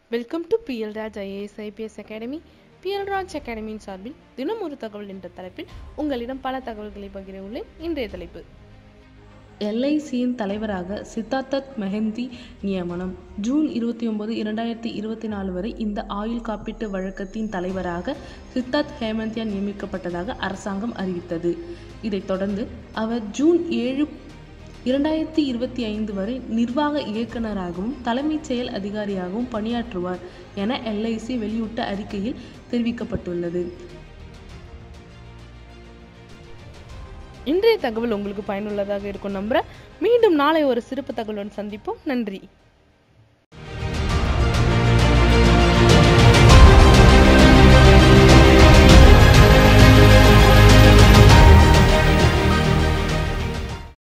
welcome to PL Raj IAS IPS academy PL Raj அகாடமியின் சார்பில் தினம் ஒரு தகவல் என்ற தலைப்பில் உங்களிடம் பல தகவல்களை பகிர உள்ளேன் இன்றைய தலைப்பு எல்ஐசியின் தலைவராக சித்தார்த்தத் மெஹந்தி நியமனம் ஜூன் இருபத்தி ஒன்பது இரண்டாயிரத்தி இருபத்தி நாலு வரை இந்த ஆயுள் காப்பீட்டு வழக்கத்தின் தலைவராக சித்தார்த் ஹேமந்தியா நியமிக்கப்பட்டதாக அரசாங்கம் அறிவித்தது இதைத் தொடர்ந்து அவர் ஜூன் ஏழு இரண்டாயிரத்தி இருபத்தி ஐந்து வரை நிர்வாக இயக்குநராகவும் தலைமைச் செயல் அதிகாரியாகவும் பணியாற்றுவார் என எல்ஐசி வெளியிட்ட அறிக்கையில் தெரிவிக்கப்பட்டுள்ளது இன்றைய தகவல் உங்களுக்கு பயனுள்ளதாக இருக்கும் நம்புறேன் மீண்டும் நாளை ஒரு சிறப்பு தகவலுடன் சந்திப்போம் நன்றி